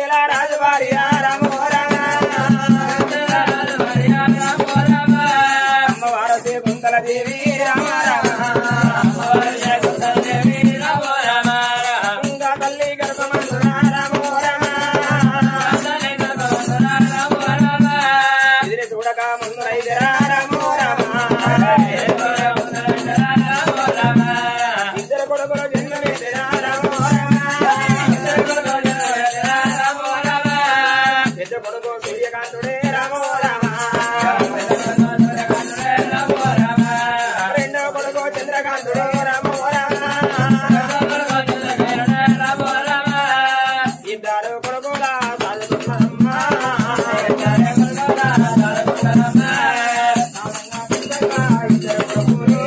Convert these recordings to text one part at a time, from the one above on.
చిరశీల రాజు భార్య రామో రామ అమ్మవారు కుంతల దేవి రామ రామ ఇంకా తల్లి గర్భమంతున రామో రామ ఎదిరి చూడక ముందు రైదరా రామో రామ ఇద్దరు కొడుకులు జన్మవేదిరా రామో రామ పెద్ద కొడుకు సూర్యకాంతుడే రామో రామ రెండో కొడుకు చంద్రకాంతుడే రామో రామ ఇద్దరు కొడుకుల చదువుకున్నమ్మ ఇద్దరు కొడుకులు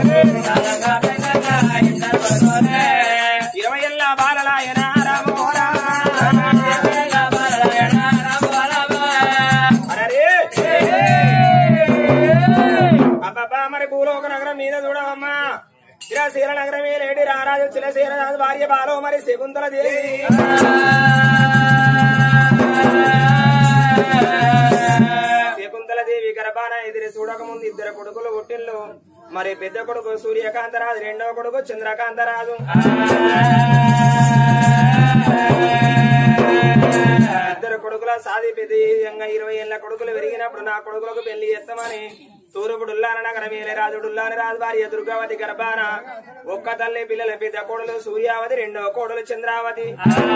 ఇరవై ఏళ్ళ బాలలాయన రామో రామ అరే అబ్బబ్బా మరి భూలోక నగరం మీద చూడవమ్మా చిరశీల నగరమే లేడి రారాజు చిరశీల రాజు భార్య బాలో మరి శకుంతల దేవి శకుంతల దేవి గర్భాన ఎదిరి చూడక ముందు ఇద్దరు కొడుకులు పుట్టిల్లు మరి పెద్ద కొడుకు సూర్యకాంతరాజు రెండవ కొడుకు చంద్రకాంతరాజు ఇద్దరు కొడుకుల సాది పెద్దగా ఇరవై ఏళ్ళ కొడుకులు పెరిగినప్పుడు నా కొడుకులకు పెళ్లి చేస్తామని తూర్పుడుల్లాన నగర వేలే రాజుడుల్లాని రాజు భార్య దుర్గావతి గర్భాన ఒక్క తల్లి పిల్లల పెద్ద కోడలు సూర్యావతి రెండవ కోడలు చంద్రావతి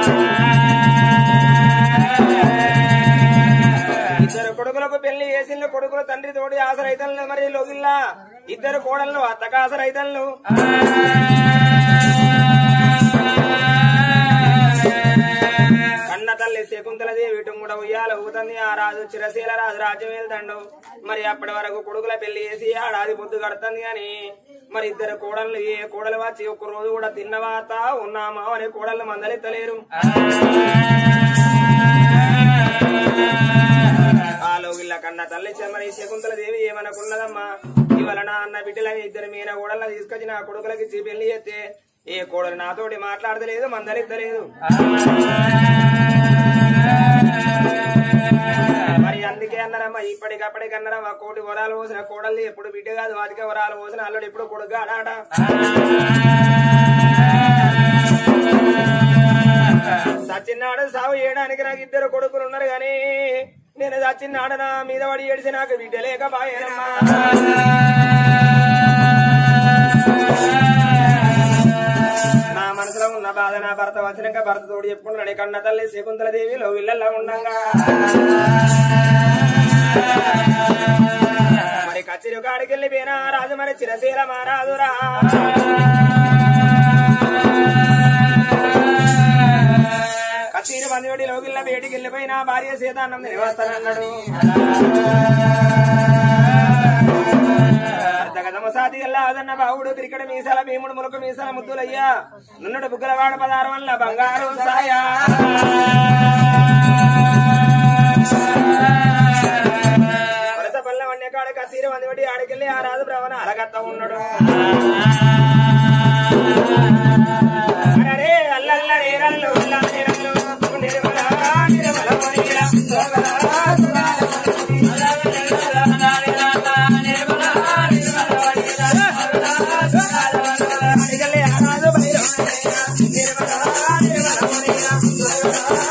ఇద్దరు కొడుకులకు పెళ్లి చేసిన కొడుకులు తండ్రి తోటి ఆసరైతన్లు మరి లోగిల్లా ఇద్దరు కోడళ్ళు అత్తక ఆసరైతన్లు కన్న తల్లి శకుంతలదేవి వీటి కూడా ఉయ్యాల ఊగుతుంది ఆ రాజు చిరశీల రాజు రాజ్యం వెళ్తాడు మరి అప్పటి వరకు కొడుకుల పెళ్లి చేసి ఆడాది పొద్దు కడుతుంది అని మరి ఇద్దరు కోడళ్ళు ఏ కోడలు వచ్చి ఒక్క రోజు కూడా తిన్నవాత ఉన్నామా అని కోడళ్ళు మందలెత్తలేరు ఆలో వీళ్ళ కన్న తల్లి చెమ్మరి శకుంతల దేవి ఏమనుకున్నదమ్మా ఇవాళ నా అన్న బిడ్డల ఇద్దరు మీన కోడళ్ళ తీసుకొచ్చి నా కొడుకులకి ఇచ్చి పెళ్లి చేస్తే ఏ కోడలు నాతోటి మాట్లాడతలేదు మందలిద్దలేదు మరి అందుకే అన్నారమ్మా ఇప్పటికప్పటికి అన్నారమ్మా కోటి వరాలు పోసిన కోడల్ని ఎప్పుడు బిడ్డ కాదు వాటికే వరాలు పోసిన అల్లుడు ఎప్పుడు కొడుకు ఆడాడ సచిన్నాడు సాగు చేయడానికి నాకు ఇద్దరు కొడుకులు ఉన్నారు గాని నేను సచిన్నాడు నా మీద పడి ఏడిసి నాకు బిడ్డ లేకపోయానమ్మా నా మనసులో ఉన్న బాధ నా భర్త వచ్చినాక భర్త తోడు చెప్పుకుంటున్నాడు కన్న తల్లి శకుంతల దేవిలో ఇళ్ళల్లో ఉండంగా మరి కచ్చిరి కాడికి వెళ్ళిపోయినా రాజు మరి చిరశీల మారాదురా కచ్చిరి మందివడి లోకిళ్ళ బయటికి వెళ్ళిపోయినా భార్య సీతాన్నం నిలవస్తానన్నాడు సాతి అదన్న బావుడు క్రికెట్ మీసాల భీముడు ములక మీసాల ముద్దులయ్యా నున్నడు బుగ్గలవాడ పదారం వల్ల బంగారు సాయా వరస పల్ల వన్య కాడ కసీర మంది బట్టి ఆడికెళ్ళి ఆ రాజు బ్రవణ అలగత్త ఉన్నాడు అరే అల్లల్ల నేరల్లు ఉల్ల నేరల్లు నిర్మల నిర్మల మణిల సోగల అడిగలే ఆ రాజు బైరవ నిర్మల నిర్మల మణిల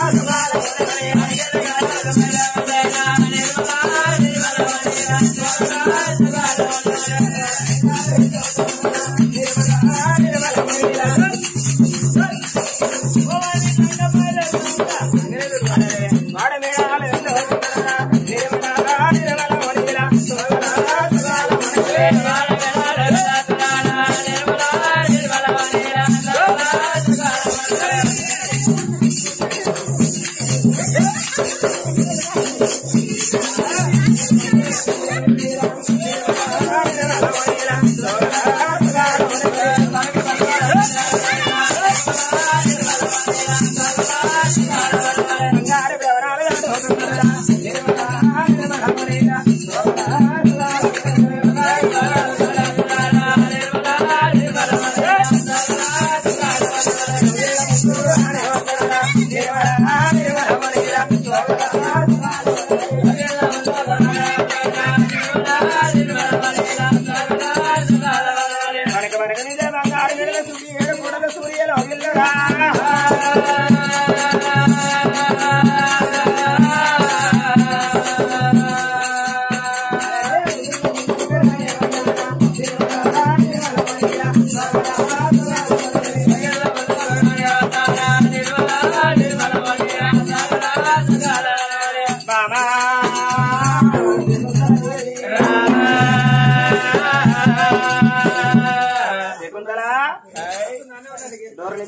వాడ మేడాల నిర్మల నిర్మల మణిల సోగల సోగల నిర్మల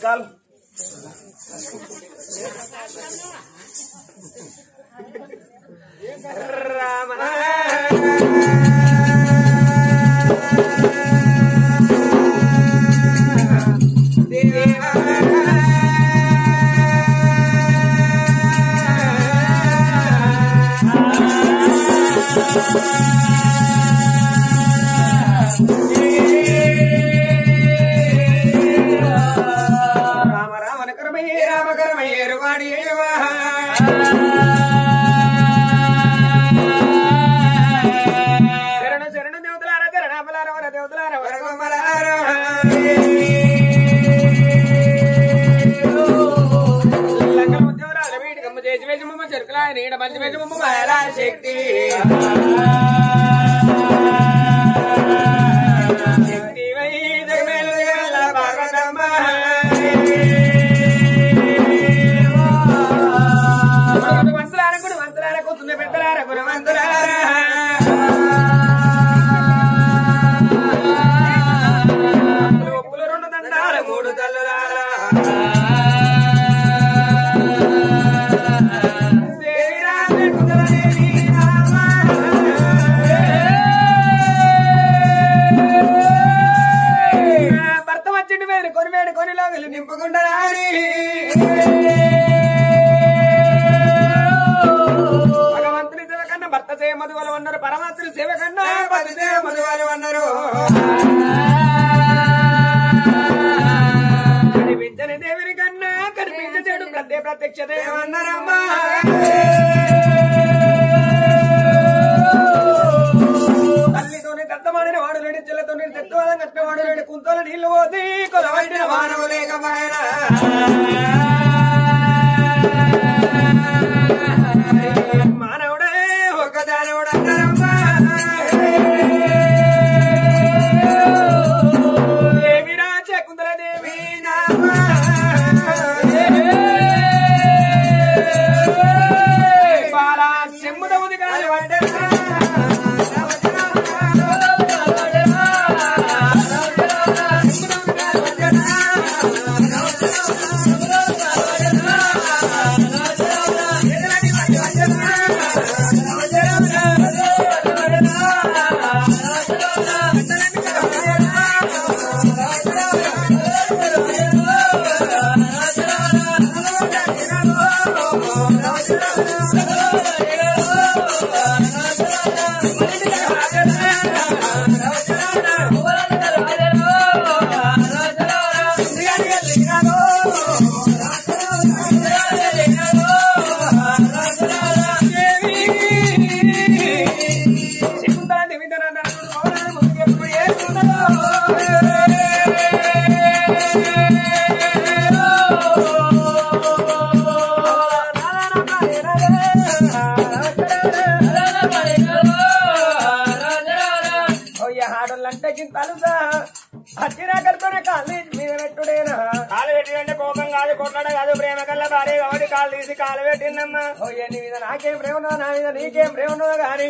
చాలు రామ రామ రామ కరమయ్యే రామ కరమయ్యే రువాడి శరణ శరణ దేవతలార శరణాపలార వర దేవతలార వరగమలార లంగల ముద్దేవరాల వీడి కమ్మ చేసి వేసి మమ్మ చెరుకులా నీడ మంచి వేసి మమ్మ మహిళా శక్తి శక్తి వై జగమేల జగల్ల పార్వతమ్మ మంత్రాల గుడి మంత్రాల కూర్చుంది పెద్దలార గురు మంత్రాల ఒప్పులు రెండు దండాల మూడు తల్లులార దేవి రామ కుదర దేవి రామ భర్త వచ్చిండు వేరు కొని వేడు కొని లోగలు నింపుకుంటా భగవంతుని సేవ కన్నా భర్త సేవ మధువలు అన్నారు పరమాత్ముని సేవ కన్నా పతి సేవ మధువలు అన్నారు కనిపించని దేవుని కన్నా కనిపించడు ప్రత్యే ప్రత్యక్ష దేవన్నారమ్మా తల్లితోనే దత్తమాడిన వాడు లేడి చెల్లెతోనే దత్తవాదం కట్టినవాడు లేడి కుంతల నీళ్లు పోతే కొలవైన మానవు లేకపోయినా మానవుడే ఒక దానవుడు అన్నారమ్మా దేవి రాజ కుందల దేవి నామా బాలా చెమ్ముదముది కాని ఆడోళ్ళంటే గింతలుగా అచ్చినా కడుతూనే కాళ్ళు మీద పెట్టుడేనా కాలు పెట్టినంటే కోపం కాదు కొట్లాడ కాదు ప్రేమ కల్లా భార్య కాబట్టి కాలు తీసి కాలు పెట్టిందమ్మా ఓయ్య నీ మీద నాకేం ప్రేమ ఉన్నదో నా మీద నీకేం ప్రేమ ఉన్నదో గాని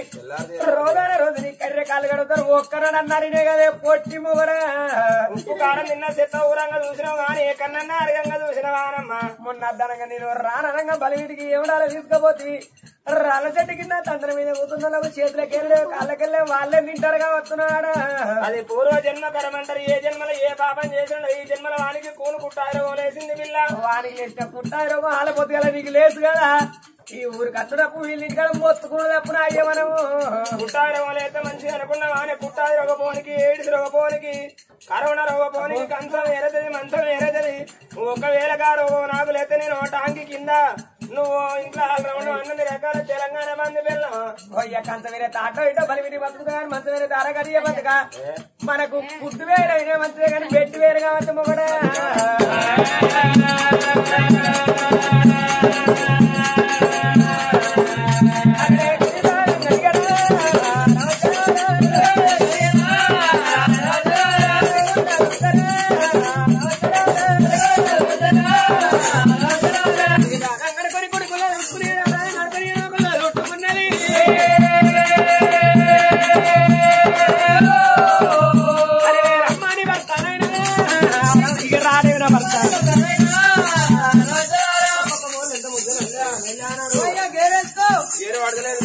రోజాన రోజు నీ కర్రె కాలు కడుగుతారు ఒక్కరని అన్నారినే కదే పొట్టి మొగరా ఉప్పు కారం తిన్న చెత్త ఊరంగా చూసినావు గాని ఎక్కడన్నా అరగంగా చూసినవానమ్మా మొన్న అద్దనంగా నేను రాననంగా బలివిడికి ఏమడాలో తీసుకుపోతుంది రాళ్ళ చెట్టు కింద తండ్రి మీద కూతున్న చేతులకి వెళ్ళే కాళ్ళకెళ్ళే వాళ్ళే తింటారుగా వస్తున్నాడా అది పూర్వ జన్మ కరమంటారు ఏ జన్మలో ఏ పాపం చేసినా ఈ జన్మల వానికి కూను కుట్టారు లేసింది పిల్ల వానికి చేసిన కుట్టారు ఆలపోతే కదా నీకు లేసు కదా ఈ ఊరికి అచ్చుడప్పు వీళ్ళ ఇంటికాడ మొత్తుకున్నదప్పుడు అయ్యే మనము కుట్టారు అయితే మంచిగా అనుకున్నాం అని కుట్టాది రోగపోనికి ఏడిసి రోగపోనికి కరోనా రోగపోనికి కంచం వేరేది మంచం వేరేది ఒకవేళ గా రోగం నాకు లేతే నేను టాంకి కింద నువ్వు ఇంట్లో రౌండ్ అన్నది రకాల తెలంగాణ మంది వెళ్ళాం కంచ వేరే తాటో ఇటో బలి విని బతుకుతా కానీ మంచం వేరే తారగడియ బతుక మనకు ఫుడ్ వేరైనా మంచిదే కానీ బెడ్ వేరుగా మంచి మొగడా రాడేవిన భర్త గేరు పడతలేదు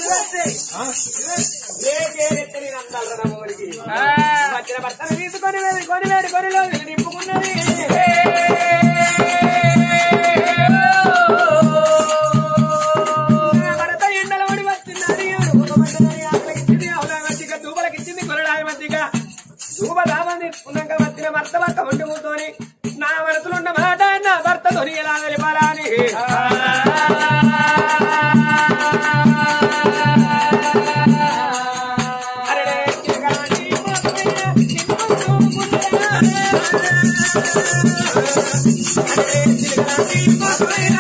ఏ గేరెత్తే నేను అందాలి రా ఊరికి వచ్చిన భర్తను తీసుకొని వేడి కొని వేడి కొనిలో నింపుకున్నది నా భర్త ఎండలో పడి వస్తున్నది ఉడకబడ్డదని ఆకలికిచ్చింది అవునా మధ్యగా దూపలకిచ్చింది కొనడానికి మధ్యగా దూప లాభం తీసుకున్నాక వచ్చిన భర్త భర్త ఉండి కూర్చొని నా మనసులో ఉన్న మాట నా భర్తతోని ఎలా తెలిపాలా అని అరెరే, చిరకాని మోసమైన నిన్ను చూపుకున్నా. అరెరే, చిరకాని మోసమైన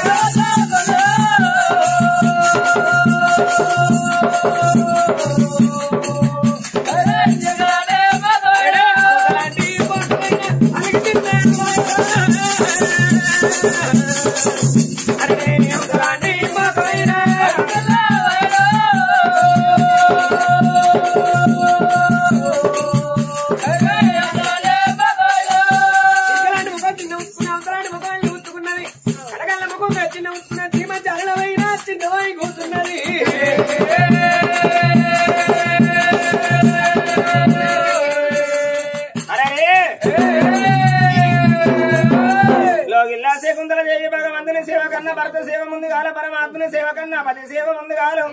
చిన్నవై కూర్చున్నది లోగిల్లా శకుంతల చేయి భగవంతుని సేవ కన్నా భర్త సేవ ముందు కాల పరమాత్మని సేవ కన్నా పతి సేవ ముందు కాలం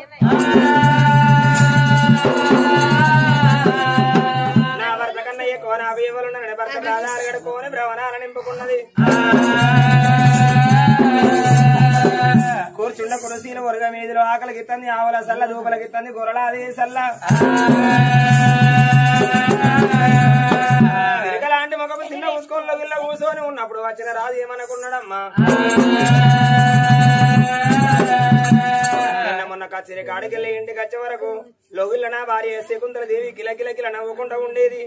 నా భర్త కన్నా ఎక్కువ నా భీమలున్న భర్త ప్రాధాలు గడుకోని భ్రవణాలు నింపుకున్నది కూర్చుండ కురసీల ఒరగ మీదిలో ఆకలికి ఇత్తంది ఆవుల సల్ల దూపలకి ఇత్తంది గొర్రెలాది సల్ల లాంటి మొగము చిన్న ఉసుకోల్లో గిల్ల కూర్చొని ఉన్నప్పుడు వచ్చిన రాజు ఏమనుకున్నాడమ్మా నిన్న మొన్న కచ్చిరి కాడికెళ్ళి ఇంటికి వచ్చే వరకు లోగిల్ల నా భార్య శకుంతల దేవి కిల కిల కిల నవ్వుకుంటూ ఉండేది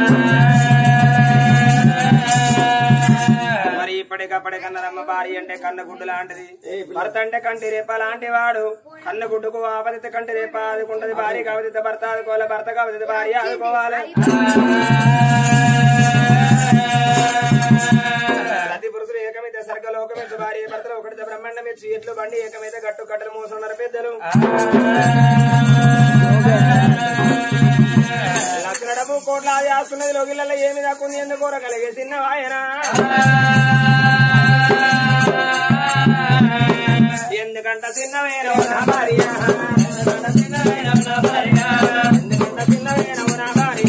మరి ఇప్పటికప్పటికన్నదమ్మ భార్య అంటే కన్న గుడ్డు లాంటిది భర్త అంటే కంటి రేప లాంటి వాడు కన్న గుడ్డుకు ఆపదిత కంటి రేప ఆదుకుంటది భార్య కావదిత భర్త ఆదుకోవాలి భర్త కావదిత భార్య ఆదుకోవాలి ప్రతి పురుషులు ఏకమైతే సర్గలోకమైతే భార్య భర్తలు ఒకటితే బ్రహ్మాండం ఇచ్చి ఎట్లు బండి ఏకమైతే గట్టు కట్టలు మోసన్నారు పెద్దలు లక్షల డబ్బు కోట్ల ఆది ఆస్తున్నది లోగిళ్ళలో ఏమి దాక్కుంది ఎందుకు కలిగే చిన్న వాయన ఎందుకంట చిన్నవేనో నా భార్య ఎందుకంట చిన్నవేనో నా భార్య ఎందుకంట చిన్నవేనో నా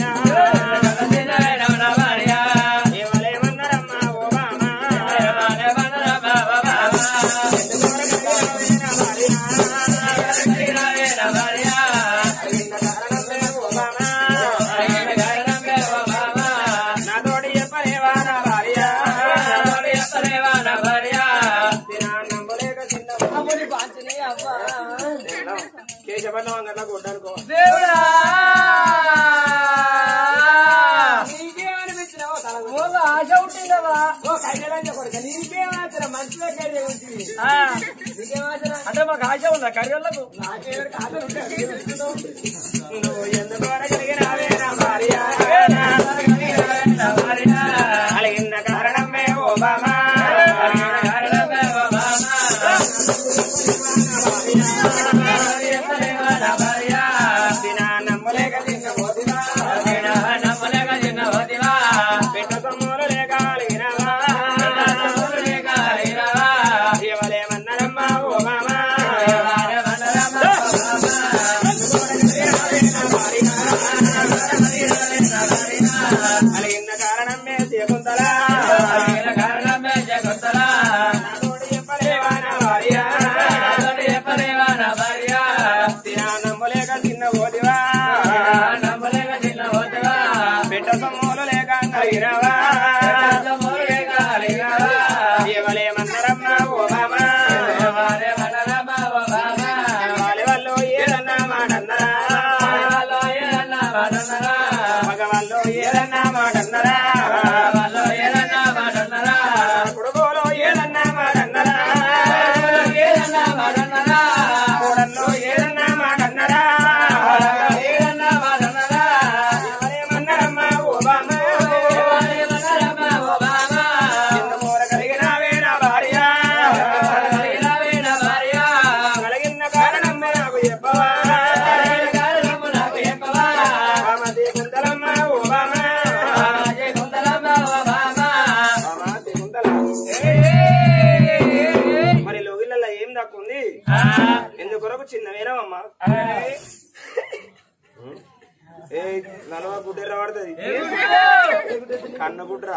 భార్య ఏమలేమన్నారమ్మా ఓ బామా నాతోటి చెప్పలేవా నా భార్య నమ్మలేక చిన్న కేశవన్నం అంగట్లో కొట్టనుకో నీకేమనిపించినావో తల ఆశ ఉంటుందవా ఓ కైలాంజ కొడుక నీకేమాత్రం మంచిగా కర్రీ ఉంటుంది నీకేమాత్రం అంటే మాకు ఆశ ఉందా కర్రీలకు నాకేవరికి ఆశలు ఉంటాయి నువ్వు ఎందుకు అడగలిగినావే నా భార్య అలిగిన కారణమే ఓబామా తినా నమ్మలేక తిన్న పోతివా పెట్ట సొమ్ములు లేక అలిగినావా ఇవ్వలేమన్నారమ్మా ఓబామా అలిగిన కారణమే శకుంతలా నాతోటి చెప్పలేవా నా భార్య ఎందుకొరకు చిన్న వేరమమ్మా ఏ నలవ గుడ్డెర్ర పడుతుంది కన్న గుడ్రా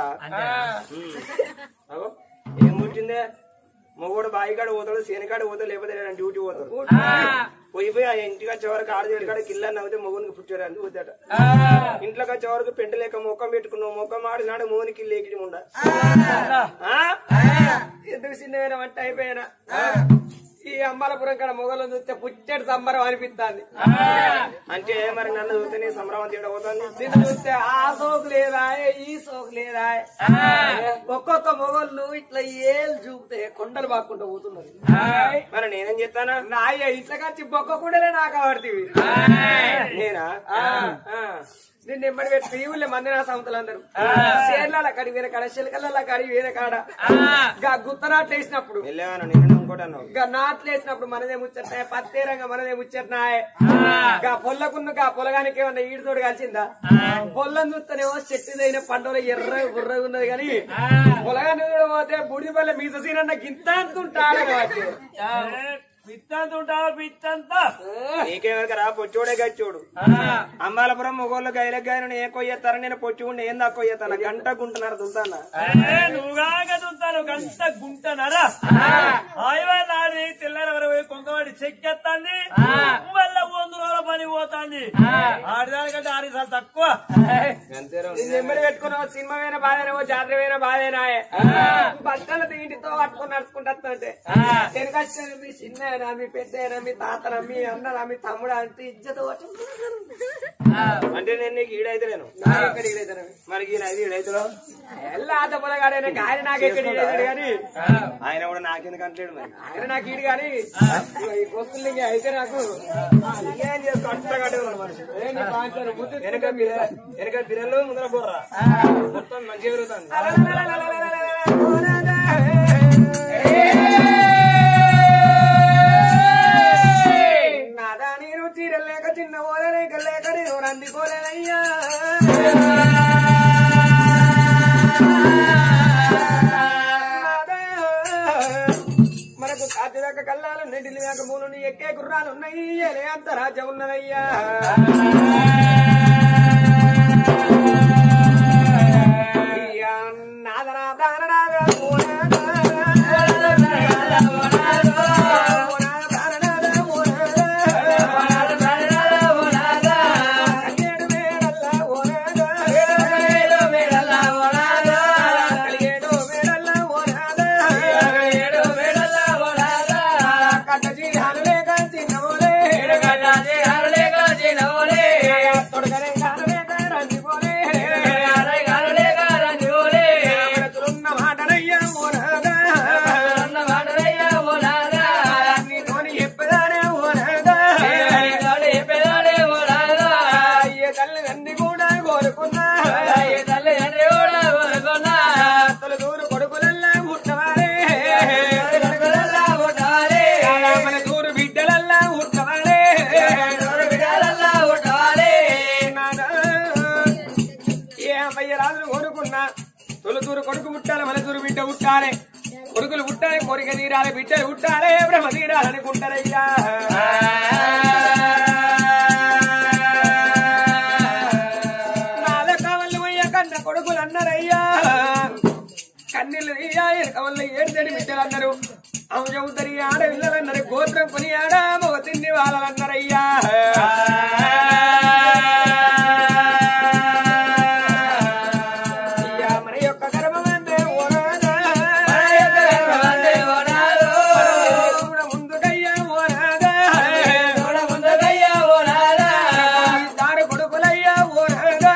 అగో ఏం పుట్టిందే మొగోడు బావి కాడ పోతాడు శని కాడ పోతాడు లేకపోతే ఏదైనా డ్యూటీ పోతాడు పోయిపోయి ఆ ఇంటికి వచ్చే వరకు ఆడదేడు కాడ కిల్ల నవ్వుతే మొగునికి పుట్టాడు అని పోతాడు ఇంట్లోకి వచ్చే వరకు పెంట లేక ముఖం పెట్టుకున్నావు ముఖం ఆడినాడు మోనికి లేకిడి ఉండ ఆ? ఎందుకు చిన్నమైన వంట అయిపోయినా ఈ అంబాలపురం కాడ మొగలు చూస్తే పుచ్చటి సంబరం అనిపిస్తుంది అంటే మరి నన్ను చూస్తేనే సంభ్రమం తీయడం అవుతుంది నిన్ను చూస్తే ఆ సోకు లేదా ఈ సోకు లేదా ఒక్కొక్క మొగళ్ళు ఇట్లా ఏళ్ళు చూపితే కొండలు బాక్కుంటూ పోతున్నారు మరి నేనేం చెప్తానా నాయ ఇట్లా కచ్చి బొక్క కూడా నాకు ఆడుతీవి నేనా ఆ. నిన్న ఎమ్మడి పెట్టి ఈ ఊళ్ళో మందిరా సంవత్సరాలు అందరు చేర్లాల కడి వేరే కాడ చిలకల కడి వేరే కాడ గా గుత్తనాట్లు వేసినప్పుడు వెళ్ళాను నేను ఇంకోటి అన్నావు గా నాట్లు వేసినప్పుడు మనదే ముచ్చట్నాయ పత్తేరంగా మనదే ముచ్చట్నాయ గా పొల్లకున్న గా పొలగానికి ఏమన్నా ఈడుతోడు కలిసిందా పొల్లం చూస్తేనేమో చెట్టుదైన పంటలో ఎర్ర బుర్రగా ఉన్నది కానీ పొలగాన్ని కూడా పోతే బుడి పల్లె మీస సీనన్న గింత అంతుంటాడు కాబట్టి పిత్తంతుంటావా పిత్తంతా నీకేమరకరా పొచ్చోడే గచ్చోడు అంబాలపురం మొగోళ్ళు గైలకు గాయను ఏ కొయ్యేస్తారని నేను పొచ్చి ఉండి ఏం తక్కువ కొయ్యేస్తాను గంట గుంటున్నారు దుంతానా నువ్వుగా దుంతాను గంట గుంటనరా హాయివా నాడి తెల్లారి వరకు పోయి కొంకవాడి చెక్కేస్తాంది మళ్ళా వంద రోజుల పని పోతాంది ఆడిదానికంటే ఆరు సార్లు తక్కువ అంతేరా నిన్ను ఎమ్మడి పెట్టుకున్నావు సినిమా అయినా బాధేనో జాతర అయినా బాధేనాయే బట్టలు ఇంటితో పట్టుకుని నడుచుకుంటే వెనకొచ్చాను మీ చిన్న మీ పెద్ద మీ తాతరా మీ అన్నరా మీ తమ్ముడా అంటే ఇజ్జత అంటే నేను నీకు ఈడైతలేను ఎక్కడ మరి ఈయన ఐదు ఈడైతులో ఎల్లా ఆత పొలగాడైనా ఆయన నాకు ఎక్కడ ఈడేది కానీ ఆయన కూడా నాకెందుకు అంటలేడు మరి ఆయన నాకు ఈడు కానీ ఈ కొస్తులు అయితే నాకు ఏం చేస్తా అట్ట కట్టేవాడు మనిషి ఏ నీ కాంచారు, బుద్ధి వెనక బిర వెనక బిరలు ముందర బొర్రా మొత్తం మంచిగా పెరుగుతుంది నాదా నేను చీరలేక చిన్న ఓలలేక లేక నేను రందికోలేనయ్యా నాదా, మనకు కాతి దాకా కల్లాలు నెటిలి దాకా మూలు ఎక్కే గుర్రాలు ఉన్నాయి ఎలే అంత రాజ్యం ఉన్నదయ్యా అయ్యా, నాదనా దాననాదా ఓనాదా. ఓనాదా దాననాదా ఓనాదా. కలిగేడు మేడల్లా ఓనాదా. కలిగేడు మేడల్లా ఓనాదా. కట్ట జీరాలు లేక చిన్నమోలే. తొడగలే గాను లేక రంజిపోలే. మనసులున్న మాటలయ్యా ఓనాదా. నీతోని చెప్పేదానే ఓనాదా. అయ్య తల్లి తండ్రి కూడా కోరుకున్నా తొలి దూరు కొడుకులల్లా పుట్టవారే మన దూరు బిడ్డలల్లా పుట్టవారే నాదా, ఏ అమ్మయ్య రాజులు కోరుకున్నా తొలుతూరు కొడుకు పుట్టాలి మన దూరు బిడ్డ పుట్టాలి కొడుకులు పుట్టాలి కోరిక తీరాలి బిడ్డలు పుట్టాలి బ్రహ్మ తీరాలనుకుంటారయ్యా నాలుగు కావళ్ళు పోయ్య కన్న కొడుకులు అన్నారయ్యా కన్నీళ్ళు తీయా ఎనకవల్ల ఏడుదడి బిడ్డలు అన్నారు అవు చదువుతారు ఆడపిల్లలు అన్నారు గోత్రం కొని ఆడ మొగ తిండి వాళ్ళన్నారయ్యా అయ్యా, మన యొక్క గర్భమందే ఓనాదా. చూడ ముందుకయ్యా ఓనాదా. దారి కొడుకులయ్యా ఓనాదా.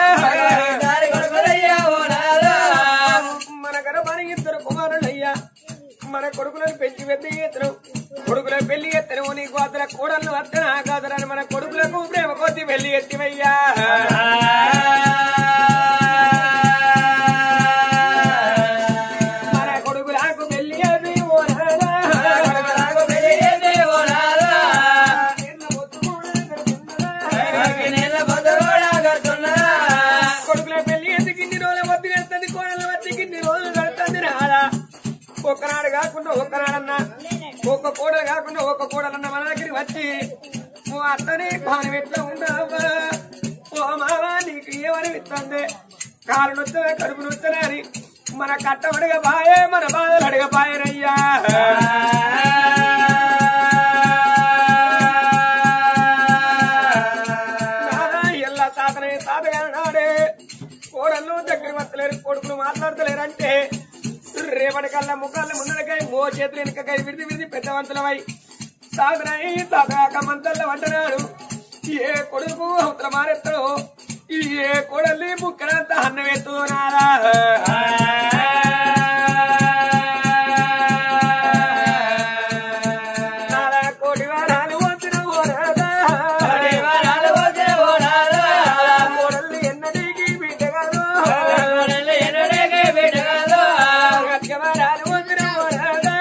మన గర్భానికి ఇద్దరు కుమారులయ్యా మన కొడుకులను పెంచి పెద్ద ఎత్తను కొడుకుల పెళ్లి ఎత్తను నీకు అతల కోడళ్ళు అత్తన కాదరని మన కొడుకులకు ప్రేమ కొద్ది పెళ్లి ఎత్తివయ్యా మన కొడుకులకు పెళ్లి ఎత్తి ఓనాదా. నిన్న పొద్దు కూడా కడుతున్నదా. కొడుకుల పెళ్లి ఎత్తి కిన్ని రోజులు వద్దు కడుతుంది కోడలు వచ్చి కిన్ని రోజులు కడుతుంది రాదా ఒక్కనాడు కాకుండా ఒక్కనాడన్నా ఒక్క కోడలు కాకుండా ఒక్క కోడలు వచ్చి ఓ అత్తని పానం ఎట్లా ఉన్నావా ఓ మావా నీకు ఏమనిపిస్తుంది కాలు నొచ్చనే కడుపు నొచ్చనే అని మన కట్టమడిగ బాయే మన బాధలు అడగ బాయనయ్యా నాదా ఎల్లా సాధనే సాధగా నాడే కోడళ్ళు దగ్గర వస్తలేరు కొడుకులు మాట్లాడతలేరంటే రేపటి కల్లా ముఖాలు ముందరకాయ మో చేతులు వెనుకకాయ విడిది విడిది పెద్దవంతులమై సాధనై సాధక మంతల్లో వంటనాడు ఏ కొడుకు అవతల మారెత్తడో ఈ ఏ కోడల్ని ముక్కడంతా అన్నం ఎత్తుదో నాదా నాదా కోటి వారాలు వచ్చిన ఓరాదా కోడల్ని ఎన్నటికీ బిడ్డగాను గట్టివారాలు వచ్చిన ఓరాదా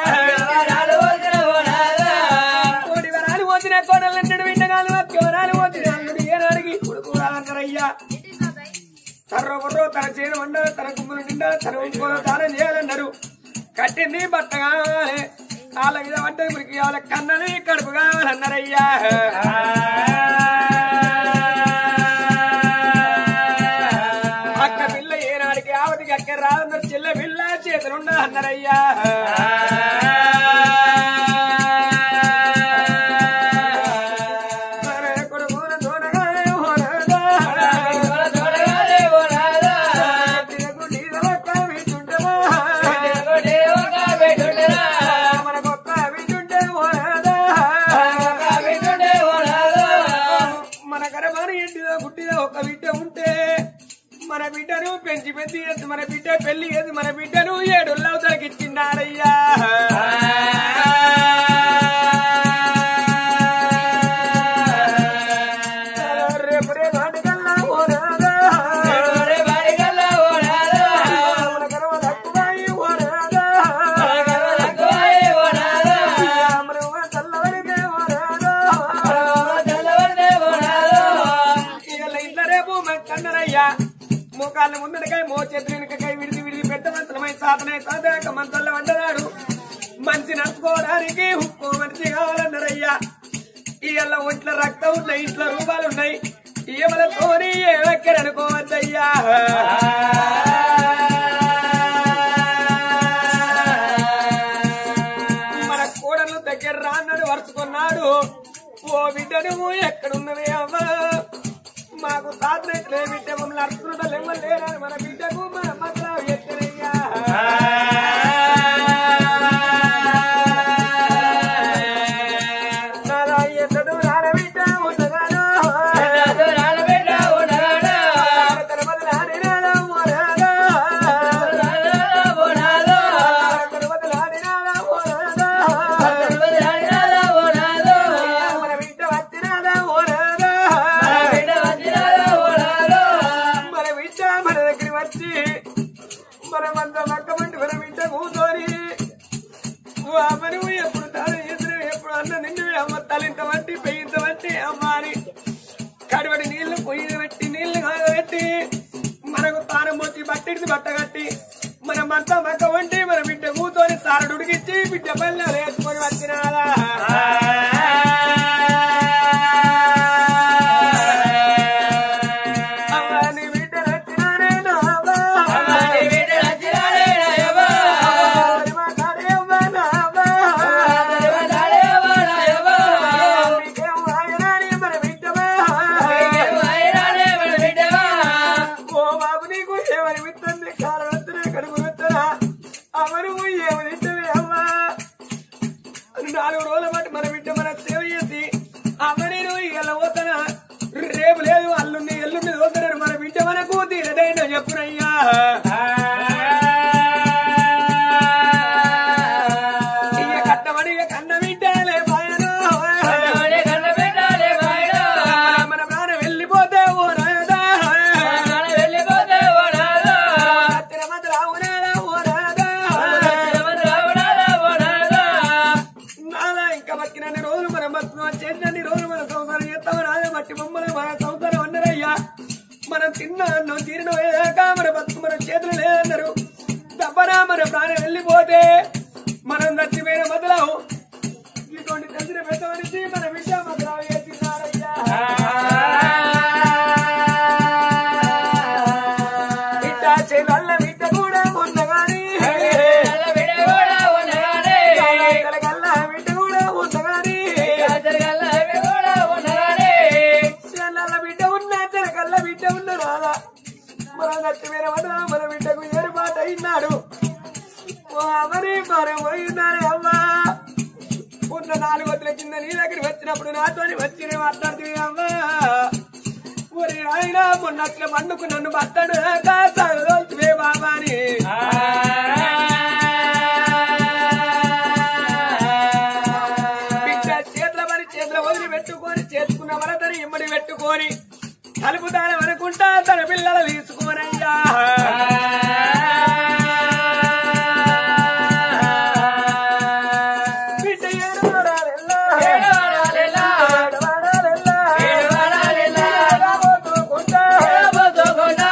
కోటి వరాలు వచ్చిన కోడలు ఎన్నడు వింటగాలు ఒక్క వరాలు వచ్చిన అల్లుడు ఏనాడికి కొడుకు రాలంటారయ్యా తర్ర బుర్రో తన చేను వండ తన గుమ్ములు నిండా తన ఇంకో దానం చేయాలన్నారు కట్టింది బట్ట కావాలి కాళ్ళ మీద వంట మురికి కావాలి కన్నని కడుపు కావాలన్నారయ్యా అక్క పిల్ల ఏనాడికి ఆవతికి అక్క రాదన్నారు చెల్లె పిల్ల చేతులుండ అన్నారయ్యా మరే కొడుకున తోడగానే ఓడగా. తినకు నీదొక్క వింటుంటవా? మనకొక్క వింటుంటే ఓడగా. మన గర్భాన్ని ఇంటిదో పుట్టిదో ఒక బిడ్డ ఉంటే మన బిడ్డను పెంచి పెంచి ఎత్తు మన బిడ్డ పెళ్లి చేసి మన బిడ్డను ఏడు లవతలకి ఇచ్చిండారయ్యా రేపు రే నాటికల్లా ఓనాదా. మన గర్వ తక్కువై ఓనాదా. మనం చల్లవరికే ఓనాదా. ఇవాళ ఇంట్లో రేపు కన్నరయ్యా మోకాళ్ళ ముందరకాయ మో చేతులు వెనుకకాయ విడిది విడిది పెద్ద మంత్రమై సాధన సాధక మంత్రాలు వంటనాడు మంచి నడుచుకోవడానికి ఉప్పు మనిషి కావాలన్నారయ్యా ఇవాళ ఒంట్లో రక్తం ఉన్నాయి ఇంట్లో రూపాయలు ఉన్నాయి ఈవలతోని ఏవెక్కడనుకోవద్దయ్యా మన కోడలు దగ్గర రాన్నాడు వరుసుకున్నాడు ఓ బిడ్డ నువ్వు ఎక్కడున్నవే అవ్వా మాకు తాతనైతే బిడ్డ మమ్మల్ని అర్థం లేవలేరని మన బిడ్డకు మన మతలా ఎత్తనయ్యా నారా ఎత్తడు రార బిడ్డ ఉండగాను తన బదులాడి నారా ఓరాగా. తన బదులాడి నారా ఓరాగా. మన బిడ్డ వచ్చినాదా ఓరాగా. మన బిడ్డ మన దగ్గర వచ్చి మనమంతా పక్కమంటి మన బిడ్డ కూతోని అమ్మను ఎప్పుడు తాను ఎదురు ఎప్పుడు అన్న నిన్ను అమ్మ తలింత బట్టి పెయ్యింత బట్టి అమ్మ అని కడివడి నీళ్లు పొయ్యి పెట్టి నీళ్లు కాగబెట్టి మనకు తాను మోచి బట్టిడిది బట్ట కట్టి మనమంతా మక్క వంటి మన బిడ్డ కూతోని సారడు ఉడికిచ్చి బిడ్డ పల్లె వేసుకొని వచ్చినాదా అమ్మ నీ బిడ్డ నచ్చినానే నావా. అమ్మ మాట్లాడే అమ్మ నావా. మీకేం ఆయనాని మన బిడ్డవా. ఓ బాబు నీకు ఏమని విత్తంది కారణత్తునే కడుపు విత్తనా అవరు ఏమని ఇష్టమే అమ్మా నాలుగు రోజుల పాటు మన బిడ్డ మన సేవ చేసి అవని నువ్వు ఇలా పోతానా రేపు లేదు అల్లుండి ఎల్లుండి పోతున్నారు మన బిడ్డ మనకు తీరదైనా చెప్పునయ్యా ఇయ్య కట్టమని ఇయ్య కన్న బిడ్డలే బాయను మన ప్రాణం వెళ్ళిపోతే ఓ రాయదా కత్తిర మధ్య రావునాడా ఓ రాయదా నాలా ఇంకా బతికినన్ని రోజులు మనం బతుకున్నాం చేసినన్ని రోజులు మన సంసారం చేస్తాం రాదే మట్టి బొమ్మలు మన సంసారం అన్నారయ్యా మనం తిన్న అన్నం తీరిన పోయేదాకా మన బతుకు మన చేతులు లేదన్నారు తప్పనా మన ప్రాణం వెళ్ళిపోతే మనం చచ్చిపోయిన మొదలవు ఇటువంటి తెలిసిన పెద్దవాడి చూసి మన బిడ్డ మద్రావు చేసినారయ్యా బిడ్డ చెల్లల్ల బిడ్డ కూడా ఉన్నగాని కలగల్ల బిడ్డ కూడా ఉన్నగాని చెల్లల్ల బిడ్డ ఉన్న చెలకల్ల బిడ్డ ఉన్న రాదా మన నచ్చమైన మన బిడ్డకు ఏర్పాటు అయినాడు మరి మరం పోయినాడు అమ్మా ఉన్న నాలుగు వద్దుల కింద నీ దగ్గర వచ్చినప్పుడు నాతోని వచ్చి నేను మాట్లాడుతుంది అమ్మా ఒరే ఆయన మొన్న అట్లా పండుకు నన్ను బట్టడు కాసే బాబా అని బిడ్డ చేతుల మరి చేతుల వదిలి పెట్టుకొని చేసుకున్న వరదని ఇమ్మడి పెట్టుకొని కలుపుతాను అనుకుంటా తన పిల్లలు తీసుకోనయ్యా బిడ్డ ఏడవాడాలెల్లా. ఏడవాడాలెల్లా. ఏడవబోతుకుంటా. ఏడవబోతుకుంటా.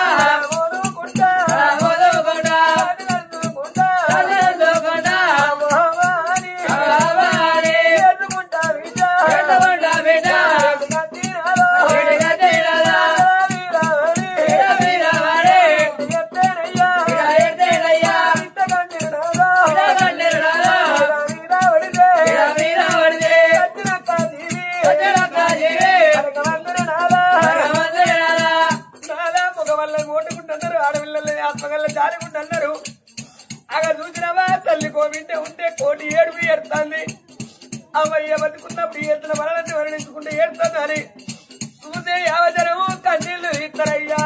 కలెత్తుకుంటా. అమ్మవారి. ఎత్తుకుంటా బిడ్డ. ఎత్తుకత్తినాలో. వీరావరి. ఎత్తేనయ్యా. ఇంతకంటినాలో. వీరావరిదే. కత్తినక్క జీవి. కనకవందనాలా. నాలా మగవాళ్ళని ఓటుకుంటున్నారు ఆడపిల్లల్ని ఆత్మగల్ల జారుకుంటున్నారు అక్కడ చూసినవా తల్లి కోవింటే ఉంటే కోటి ఏడుపు ఏడుతుంది అమ్మయ్య బతుకున్నప్పుడు ఏడుతున్న వలనని వర్ణించుకుంటే ఏడుతుందని చూసే యావజనము కన్నీళ్లు ఇద్దరయ్యా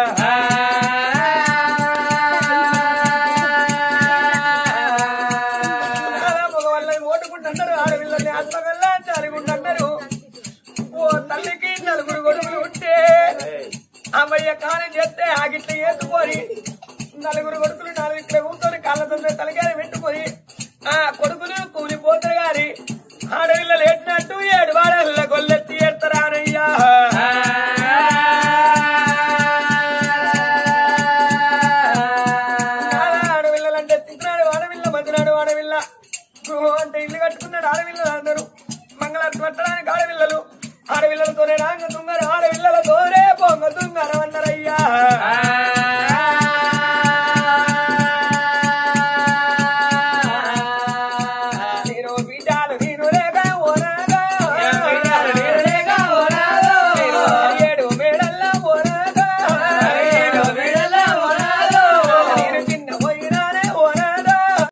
నాలా మగవాళ్ళని ఓటుకుంటున్నారు ఆడపిల్లల్ని ఆత్మగల్ల జారుకుంటున్నారు ఓ తల్లికి నలుగురు కొడుకులు ఉంటే అమ్మయ్య కాలం చేస్తే ఆగిట్ల ఏతుకొని నలుగురు కొడుకులు నాలుగు ఇక్కడ కూర్చొని కాళ్ళతో తలకాయ పెట్టుకొని ఆ కొడుకులు కూలిపోతారు గాని ఆడపిల్లలు ఎట్టినట్టు ఏడు వాడల్ల గొల్లెత్తి ఎడతారానయ్యా ఆడపిల్లలంటే తిన్నాడు ఆడపిల్ల మధ్యనాడు ఆడపిల్ల గృహం అంటే ఇల్లు కట్టుకున్నాడు ఆడపిల్లలు అందరూ మంగళారతి పట్టడానికి ఆడపిల్లలు ఆడపిల్లలతోనే రాంగ తుంగరు ఆడపిల్లలతోనే పొంగ తుంగరు అన్నారయ్యా నేను